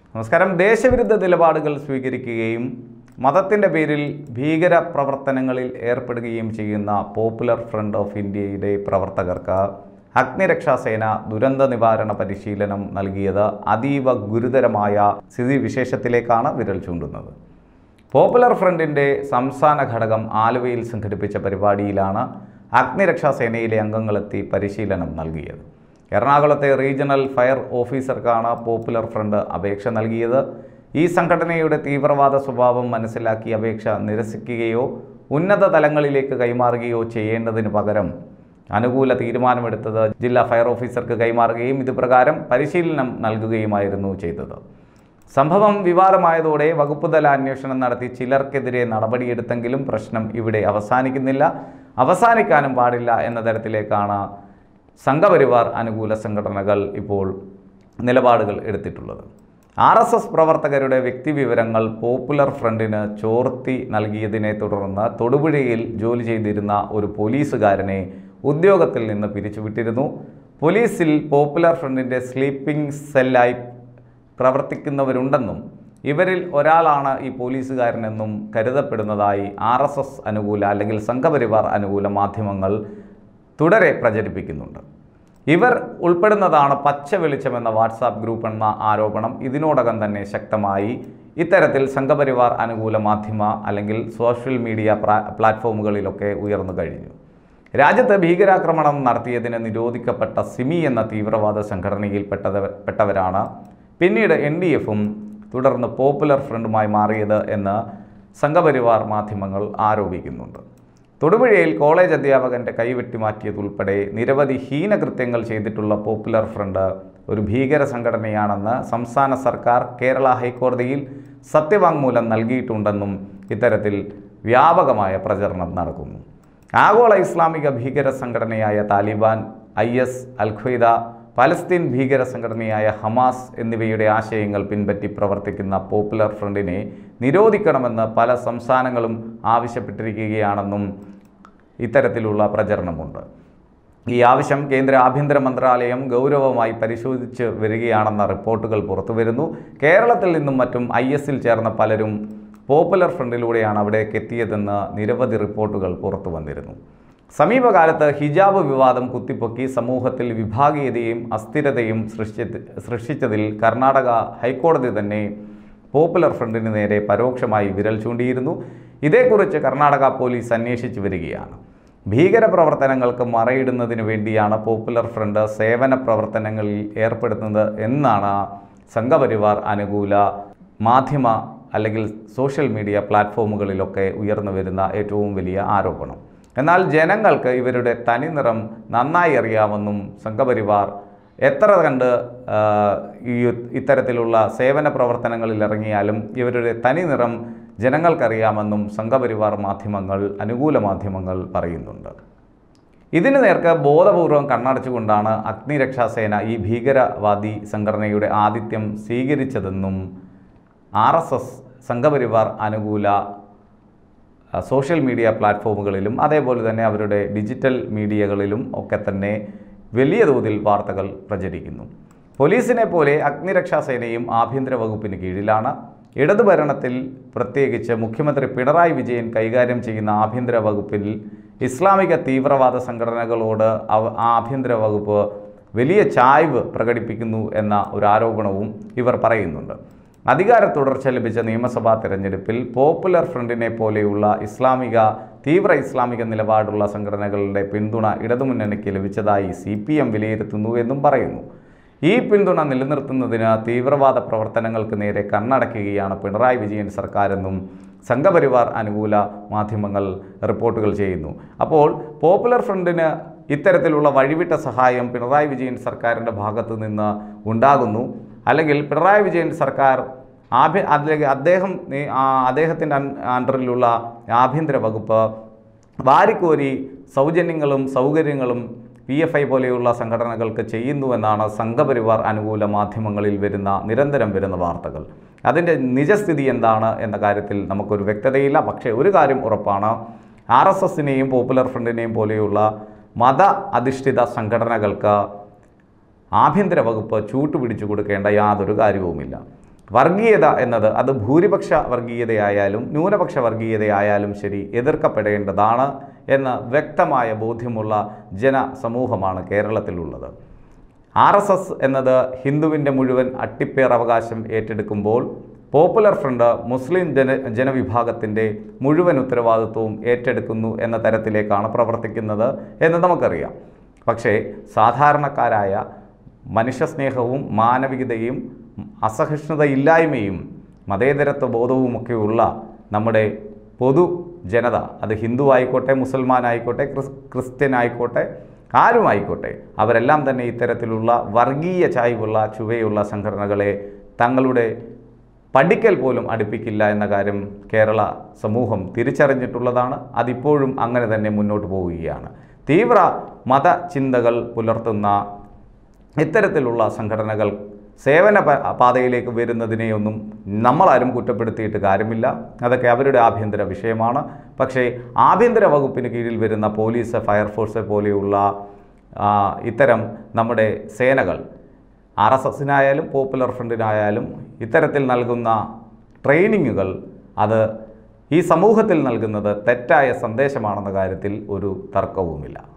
നമസ്കാരം ദേശവിരുദ്ധ നിലപാടുകൾ സ്വീകരിക്കുകയും മതത്തിൻ്റെ പേരിൽ ഭീകര പ്രവർത്തനങ്ങളിൽ ഏർപ്പെടുകയും ചെയ്യുന്ന പോപ്പുലർ ഫ്രണ്ട് ഓഫ് ഇന്ത്യയുടെ പ്രവർത്തകർക്ക് അഗ്നിരക്ഷാസേന ദുരന്ത നിവാരണ പരിശീലനം നൽകിയത് അതീവ ഗുരുതരമായ സ്ഥിതിവിശേഷത്തിലേക്കാണ് വിരൽ ചൂണ്ടുന്നത് പോപ്പുലർ ഫ്രണ്ടിൻ്റെ സംസ്ഥാന ഘടകം ആലുവയിൽ സംഘടിപ്പിച്ച പരിപാടിയിലാണ് അഗ്നിരക്ഷാസേനയിലെ അംഗങ്ങളെത്തി പരിശീലനം നൽകിയത് എറണാകുളത്തെ റീജിയണൽ ഫയർ ഓഫീസർക്കാണ് പോപ്പുലർ ഫ്രണ്ട് അപേക്ഷ നൽകിയത് ഈ സംഘടനയുടെ തീവ്രവാദ സ്വഭാവം മനസ്സിലാക്കി അപേക്ഷ നിരസിക്കുകയോ ഉന്നത തലങ്ങളിലേക്ക് കൈമാറുകയോ ചെയ്യേണ്ടതിന് പകരം അനുകൂല തീരുമാനമെടുത്തത് ജില്ലാ ഫയർ ഓഫീസർക്ക് കൈമാറുകയും ഇതുപ്രകാരം പരിശീലനം നൽകുകയുമായിരുന്നു ചെയ്തത് സംഭവം വിവാദമായതോടെ വകുപ്പ് തല അന്വേഷണം നടത്തി ചിലർക്കെതിരെ നടപടിയെടുത്തെങ്കിലും പ്രശ്നം ഇവിടെ അവസാനിക്കുന്നില്ല അവസാനിക്കാനും പാടില്ല എന്ന തരത്തിലേക്കാണ് സംഘപരിവാർ അനുകൂല സംഘടനകൾ ഇപ്പോൾ നിലപാടുകൾ എടുത്തിട്ടുള്ളത് ആർ എസ് എസ് പ്രവർത്തകരുടെ വ്യക്തിവിവരങ്ങൾ പോപ്പുലർ ഫ്രണ്ടിന് ചോർത്തി നൽകിയതിനെ തുടർന്ന് തൊടുപുഴയിൽ ജോലി ചെയ്തിരുന്ന ഒരു പോലീസുകാരനെ ഉദ്യോഗത്തിൽ നിന്ന് പിരിച്ചുവിട്ടിരുന്നു പോലീസിൽ പോപ്പുലർ ഫ്രണ്ടിൻ്റെ സ്ലീപ്പിംഗ് സെല്ലായി പ്രവർത്തിക്കുന്നവരുണ്ടെന്നും ഇവരിൽ ഒരാളാണ് ഈ പോലീസുകാരനെന്നും കരുതപ്പെടുന്നതായി ആർ എസ് എസ് അനുകൂല അല്ലെങ്കിൽ സംഘപരിവാർ അനുകൂല മാധ്യമങ്ങൾ തുടരെ പ്രചരിപ്പിക്കുന്നുണ്ട് ഇവർ ഉൾപ്പെടുന്നതാണ് പച്ച വെളിച്ചമെന്ന വാട്സാപ്പ് ഗ്രൂപ്പ് എന്ന ആരോപണം ഇതിനോടകം തന്നെ ശക്തമായി ഇത്തരത്തിൽ സംഘപരിവാർ അനുകൂല മാധ്യമ അല്ലെങ്കിൽ സോഷ്യൽ മീഡിയ പ്ലാ- പ്ലാറ്റ്ഫോമുകളിലൊക്കെ ഉയർന്നു കഴിഞ്ഞു രാജ്യത്ത് ഭീകരാക്രമണം നടത്തിയതിന് നിരോധിക്കപ്പെട്ട സിമി എന്ന തീവ്രവാദ സംഘടനയിൽപ്പെട്ടത് പെട്ടവരാണ് പിന്നീട് എൻ ഡി എഫും തുടർന്ന് പോപ്പുലർ ഫ്രണ്ടുമായി മാറിയത് എന്ന് സംഘപരിവാർ മാധ്യമങ്ങൾ ആരോപിക്കുന്നുണ്ട് തൊടുപുഴയിൽ കോളേജ് അധ്യാപകന്റെ കൈവെട്ടി മാറ്റിയതുൾപ്പെടെ നിരവധി ഹീനകൃത്യങ്ങൾ ചെയ്തിട്ടുള്ള പോപ്പുലർ ഫ്രണ്ട് ഒരു ഭീകര സംഘടനയാണെന്ന് സംസ്ഥാന സർക്കാർ കേരള ഹൈക്കോടതിയിൽ സത്യവാങ്മൂലം നൽകിയിട്ടുണ്ടെന്നും ഇത്തരത്തിൽ വ്യാപകമായ പ്രചരണം നടക്കുന്നു ആഗോള ഇസ്ലാമിക ഭീകര സംഘടനയായ Taliban I S al Qaeda Palestine ഭീകര സംഘടനയായ ഹമാസ് എന്നിവയുടെ ആശയങ്ങൾ പിൻപറ്റി പ്രവർത്തിക്കുന്ന പോപ്പുലർ ഫ്രണ്ടിനെ നിരോധിക്കണമെന്ന് പല സംസ്ഥാനങ്ങളും ആവശ്യപ്പെട്ടിരിക്കുകയാണെന്നും ഇത്തരത്തിലുള്ള പ്രചരണമുണ്ട് ഈ ആവശ്യം കേന്ദ്ര ആഭ്യന്തര മന്ത്രാലയം ഗൗരവമായി പരിശോധിച്ച് വരികയാണെന്ന റിപ്പോർട്ടുകൾ പുറത്തുവരുന്നു കേരളത്തിൽ നിന്നും മറ്റും ഐ എസിൽ ചേർന്ന പലരും പോപ്പുലർ ഫ്രണ്ടിലൂടെയാണ് അവിടേക്ക് എത്തിയതെന്ന് നിരവധി റിപ്പോർട്ടുകൾ പുറത്തു വന്നിരുന്നു സമീപകാലത്ത് ഹിജാബ് വിവാദം കുത്തിപ്പൊക്കി സമൂഹത്തിൽ വിഭാഗീയതയും അസ്ഥിരതയും സൃഷ്ടി സൃഷ്ടിച്ചതിൽ കർണാടക ഹൈക്കോടതി തന്നെ പോപ്പുലർ ഫ്രണ്ടിന് നേരെ പരോക്ഷമായി വിരൽ ചൂണ്ടിയിരുന്നു ഇതേക്കുറിച്ച് കർണാടക പോലീസ് അന്വേഷിച്ചു വരികയാണ് ഭീകര പ്രവർത്തനങ്ങൾക്ക് മറയിടുന്നതിന് വേണ്ടിയാണ് പോപ്പുലർ ഫ്രണ്ട് സേവന പ്രവർത്തനങ്ങളിൽ ഏർപ്പെടുന്നത് എന്നാണ് സംഘപരിവാർ അനുകൂല മാധ്യമ അല്ലെങ്കിൽ സോഷ്യൽ മീഡിയ പ്ലാറ്റ്ഫോമുകളിലൊക്കെ ഉയർന്നു വരുന്ന ഏറ്റവും വലിയ ആരോപണം എന്നാൽ ജനങ്ങൾക്ക് ഇവരുടെ തനിനിറം നന്നായി അറിയാമെന്നും സംഘപരിവാർ എത്ര കണ്ട് ആ, ഈ ഇത്തരത്തിലുള്ള സേവന പ്രവർത്തനങ്ങളിൽ ഇറങ്ങിയാലും ഇവരുടെ തനിനിറം ജനങ്ങൾക്കറിയാമെന്നും സംഘപരിവാർ മാധ്യമങ്ങൾ അനുകൂല മാധ്യമങ്ങൾ പറയുന്നുണ്ട് ഇതിന് നേർക്ക് ബോധപൂർവം കണ്ണടച്ചുകൊണ്ടാണ് അഗ്നിരക്ഷാസേന ഈ ഭീകരവാദി സംഘടനയുടെ ആതിഥ്യം സ്വീകരിച്ചതെന്നും ആർ എസ് എസ് സംഘപരിവാർ അനുകൂല ആ, സോഷ്യൽ മീഡിയ പ്ലാറ്റ്ഫോമുകളിലും അതേപോലെ തന്നെ അവരുടെ ഡിജിറ്റൽ മീഡിയകളിലും ഒക്കെ തന്നെ വലിയ തോതിൽ വാർത്തകൾ പ്രചരിക്കുന്നു പോലീസിനെ പോലെ അഗ്നിരക്ഷാസേനയും ആഭ്യന്തര വകുപ്പിന് കീഴിലാണ് ഇടതു ഭരണത്തിൽ പ്രത്യേകിച്ച് മുഖ്യമന്ത്രി പിണറായി വിജയൻ കൈകാര്യം ചെയ്യുന്ന ആഭ്യന്തര വകുപ്പിൽ ഇസ്ലാമിക തീവ്രവാദ സംഘടനകളോട് അവ- ആ ആഭ്യന്തര വകുപ്പ് വലിയ ചായ്വ് പ്രകടിപ്പിക്കുന്നു എന്ന ഒരു ആരോപണവും ഇവർ പറയുന്നുണ്ട് അധികാര തുടർച്ച ലഭിച്ച നിയമസഭാ തെരഞ്ഞെടുപ്പിൽ പോപ്പുലർ ഫ്രണ്ടിനെ പോലെയുള്ള ഇസ്ലാമിക തീവ്ര ഇസ്ലാമിക നിലപാടുള്ള സംഘടനകളുടെ പിന്തുണ ഇടതുമുന്നണിക്ക് ലഭിച്ചതായി സി പി എം വിലയിരുത്തുന്നു എന്നും പറയുന്നു ഈ പിന്തുണ നിലനിർത്തുന്നതിന് തീവ്രവാദ പ്രവർത്തനങ്ങൾക്ക് നേരെ കണ്ണടയ്ക്കുകയാണ് പിണറായി വിജയൻ സർക്കാരെന്നും സംഘപരിവാർ അനുകൂല മാധ്യമങ്ങൾ റിപ്പോർട്ടുകൾ ചെയ്യുന്നു അപ്പോൾ പോപ്പുലർ ഫ്രണ്ടിന് ഇത്തരത്തിലുള്ള വഴിവിട്ട സഹായം പിണറായി വിജയൻ സർക്കാരിൻ്റെ ഭാഗത്തു നിന്ന് ഉണ്ടാകുന്നു അല്ലെങ്കിൽ പിണറായി വിജയൻ സർക്കാർ ആഭ്യ അല്ലെങ്കിൽ അദ്ദേഹം ഈ, ആ, അദ്ദേഹത്തിൻ്റെ അൺ- അണ്ടറിലുള്ള ആഭ്യന്തര വകുപ്പ് വാരിക്കോരി സൗജന്യങ്ങളും സൗകര്യങ്ങളും പി എഫ് ഐ പോലെയുള്ള സംഘടനകൾക്ക് ചെയ്യുന്നുവെന്നാണ് സംഘപരിവാർ അനുകൂല മാധ്യമങ്ങളിൽ വരുന്ന നിരന്തരം വരുന്ന വാർത്തകൾ അതിൻ്റെ നിജസ്ഥിതി എന്താണ് എന്ന കാര്യത്തിൽ നമുക്കൊരു വ്യക്തതയില്ല പക്ഷേ ഒരു കാര്യം ഉറപ്പാണ് ആർ എസ് എസിനെയും പോപ്പുലർ ഫ്രണ്ടിനെയും പോലെയുള്ള മത അധിഷ്ഠിത സംഘടനകൾക്ക് ആഭ്യന്തര വകുപ്പ് ചൂട്ടുപിടിച്ചു കൊടുക്കേണ്ട യാതൊരു കാര്യവുമില്ല വർഗീയത എന്നത് അത് ഭൂരിപക്ഷ വർഗീയതയായാലും ന്യൂനപക്ഷ വർഗീയതയായാലും ശരി എതിർക്കപ്പെടേണ്ടതാണ് എന്ന് വ്യക്തമായ ബോധ്യമുള്ള ജനസമൂഹമാണ് കേരളത്തിലുള്ളത് ആർ എസ് എസ് എന്നത് ഹിന്ദുവിൻ്റെ മുഴുവൻ അട്ടിപ്പേർ അവകാശം ഏറ്റെടുക്കുമ്പോൾ പോപ്പുലർ ഫ്രണ്ട് മുസ്ലിം ജന ജനവിഭാഗത്തിൻ്റെ മുഴുവൻ ഉത്തരവാദിത്വവും ഏറ്റെടുക്കുന്നു എന്ന തരത്തിലേക്കാണ് പ്രവർത്തിക്കുന്നത് എന്ന് നമുക്കറിയാം പക്ഷേ സാധാരണക്കാരായ മനുഷ്യസ്നേഹവും മാനവികതയും അസഹിഷ്ണുതയില്ലായ്മയും മതേതരത്വ ബോധവുമൊക്കെയുള്ള നമ്മുടെ പൊതു ജനത അത് ഹിന്ദു ആയിക്കോട്ടെ മുസൽമാൻ ആയിക്കോട്ടെ ക്രിസ് ക്രിസ്ത്യൻ ആയിക്കോട്ടെ ആരുമായിക്കോട്ടെ അവരെല്ലാം തന്നെ ഇത്തരത്തിലുള്ള വർഗീയ ചായ്വുള്ള ചുവയുള്ള സംഘടനകളെ തങ്ങളുടെ പഠിക്കൽ പോലും അടുപ്പിക്കില്ല എന്ന കാര്യം കേരള സമൂഹം തിരിച്ചറിഞ്ഞിട്ടുള്ളതാണ് അതിപ്പോഴും അങ്ങനെ തന്നെ മുന്നോട്ട് പോവുകയാണ് തീവ്ര മതചിന്തകൾ പുലർത്തുന്ന ഇത്തരത്തിലുള്ള സംഘടനകൾ സേവന പ- പാതയിലേക്ക് വരുന്നതിനെയൊന്നും നമ്മളാരും കുറ്റപ്പെടുത്തിയിട്ട് കാര്യമില്ല അതൊക്കെ അവരുടെ ആഭ്യന്തര വിഷയമാണ് പക്ഷേ ആഭ്യന്തര വകുപ്പിന് കീഴിൽ വരുന്ന പോലീസ് ഫയർഫോഴ്സ് പോലെയുള്ള ആ, ഇത്തരം നമ്മുടെ സേനകൾ ആർ എസ് എസിനായാലും പോപ്പുലർ ഫ്രണ്ടിനായാലും ഇത്തരത്തിൽ നൽകുന്ന ട്രെയിനിങ്ങുകൾ അത് ഈ സമൂഹത്തിൽ നൽകുന്നത് തെറ്റായ സന്ദേശമാണെന്ന കാര്യത്തിൽ ഒരു തർക്കവുമില്ല